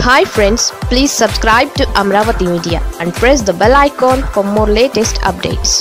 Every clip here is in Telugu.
hi friends please subscribe to Amaravati media and press the bell icon for more latest updates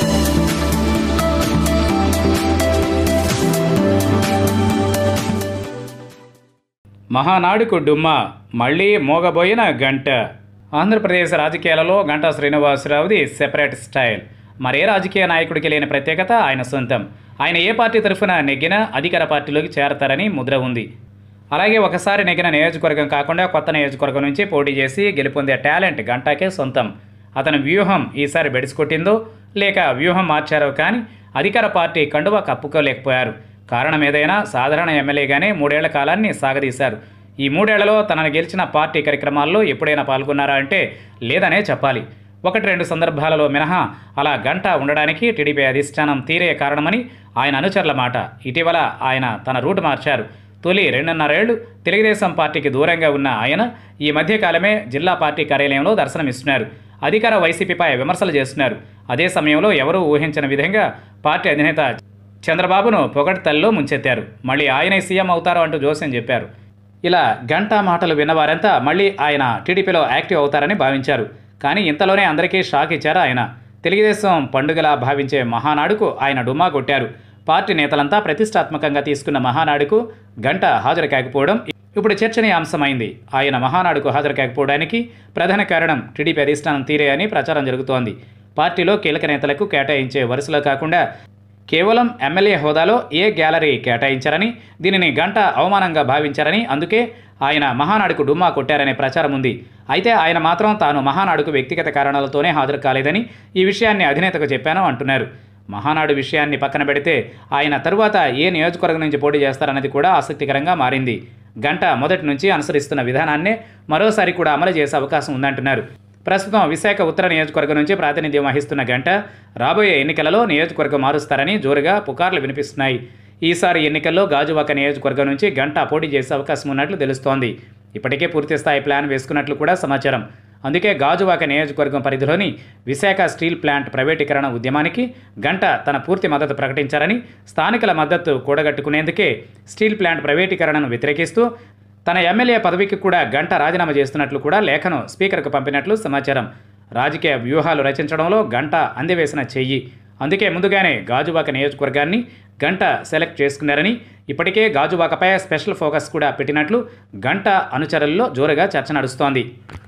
మహానాడుకు డుమ్మా మళ్ళీ మోగబోయిన గంట ఆంధ్రప్రదేశ్ రాజకీయాలలో గంటా శ్రీనివాసరావుది సెపరేట్ స్టైల్ మరే రాజకీయ నాయకుడికి లేని ప్రత్యేకత ఆయన సొంతం ఆయన ఏ పార్టీ తరఫున నెగ్గినా అధికార పార్టీలోకి చేరతారని ముద్ర ఉంది అలాగే ఒకసారి నెగ్గిన నియోజకవర్గం కాకుండా కొత్త నియోజకవర్గం నుంచి పోటీ చేసి గెలుపొందే టాలెంట్ గంటాకే సొంతం అతని వ్యూహం ఈసారి బెడిసికొట్టిందో లేక వ్యూహం మార్చారో కానీ అధికార పార్టీ కండువ కప్పుకోలేకపోయారు కారణం ఏదైనా సాధారణ ఎమ్మెల్యేగానే మూడేళ్ల కాలాన్ని సాగదీశారు ఈ మూడేళ్లలో తనను గెలిచిన పార్టీ కార్యక్రమాల్లో ఎప్పుడైనా పాల్గొన్నారా అంటే లేదనే చెప్పాలి ఒకటి రెండు సందర్భాలలో మినహా అలా గంట ఉండడానికి టీడీపీ అధిష్టానం తీరే కారణమని ఆయన అనుచరుల మాట ఇటీవల ఆయన తన రూటు మార్చారు తొలి రెండున్నరేళ్లు తెలుగుదేశం పార్టీకి దూరంగా ఉన్న ఆయన ఈ మధ్యకాలమే జిల్లా పార్టీ కార్యాలయంలో దర్శనమిస్తున్నారు అధికార వైసీపీపై విమర్శలు చేస్తున్నారు అదే సమయంలో ఎవరూ ఊహించని విధంగా పార్టీ అధినేత చంద్రబాబును పొగడ్తల్లో ముంచెత్తారు మళ్ళీ ఆయనే సీఎం అవుతారు అంటూ జోస్యం చెప్పారు ఇలా గంటా మాటలు విన్నవారంతా మళ్ళీ ఆయన టీడీపీలో యాక్టివ్ అవుతారని భావించారు కానీ ఇంతలోనే అందరికీ షాక్ ఇచ్చారు ఆయన తెలుగుదేశం పండుగలా భావించే మహానాడుకు ఆయన డుమ్మా కొట్టారు పార్టీ నేతలంతా ప్రతిష్టాత్మకంగా తీసుకున్న మహానాడుకు గంట హాజరు కాకపోవడం ఇప్పుడు చర్చనీయాంశమైంది ఆయన మహానాడుకు హాజరు కాకపోవడానికి ప్రధాన కారణం టీడీపీ అధిష్టానం తీరే అని ప్రచారం జరుగుతోంది పార్టీలో కీలక నేతలకు కేటాయించే వరుసలో కాకుండా కేవలం ఎమ్మెల్యే హోదాలో ఏ గ్యాలరీ కేటాయించారని దీనిని గంట అవమానంగా భావించారని అందుకే ఆయన మహానాడుకు డుమ్మా కొట్టారనే ప్రచారం ఉంది అయితే ఆయన మాత్రం తాను మహానాడుకు వ్యక్తిగత కారణాలతోనే హాజరు కాలేదని ఈ విషయాన్ని అధినేతకు చెప్పాను అంటున్నారు మహానాడు విషయాన్ని పక్కన పెడితే ఆయన తరువాత ఏ నియోజకవర్గం నుంచి పోటీ చేస్తారన్నది కూడా ఆసక్తికరంగా మారింది గంట మొదటి నుంచి అనుసరిస్తున్న విధానాన్నే మరోసారి కూడా అమలు చేసే అవకాశం ఉందంటున్నారు ప్రస్తుతం విశాఖ ఉత్తర నియోజకవర్గం నుంచి ప్రాతినిధ్యం వహిస్తున్న గంట రాబోయే ఎన్నికలలో నియోజకవర్గం మారుస్తారని జోరుగా పుకార్లు వినిపిస్తున్నాయి ఈసారి ఎన్నికల్లో గాజువాక నియోజకవర్గం నుంచి గంట పోటీ చేసే అవకాశం ఉన్నట్లు తెలుస్తోంది ఇప్పటికే పూర్తిస్థాయి ప్లాన్ వేసుకున్నట్లు కూడా సమాచారం అందుకే గాజువాక నియోజకవర్గం పరిధిలోని విశాఖ స్టీల్ ప్లాంట్ ప్రైవేటీకరణ ఉద్యమానికి గంట తన పూర్తి మద్దతు ప్రకటించారని స్థానికుల మద్దతు కూడగట్టుకునేందుకే స్టీల్ ప్లాంట్ ప్రైవేటీకరణను వ్యతిరేకిస్తూ తన ఎమ్మెల్యే పదవికి కూడా గంట రాజీనామా చేస్తున్నట్లు కూడా లేఖను స్పీకర్కు పంపినట్లు సమాచారం రాజకీయ వ్యూహాలు రచించడంలో గంట అందివేసిన చెయ్యి అందుకే ముందుగానే గాజువాక నియోజకవర్గాన్ని గంట సెలెక్ట్ చేసుకున్నారని ఇప్పటికే గాజువాకపై స్పెషల్ ఫోకస్ కూడా పెట్టినట్లు గంట అనుచరుల్లో జోరుగా చర్చ నడుస్తోంది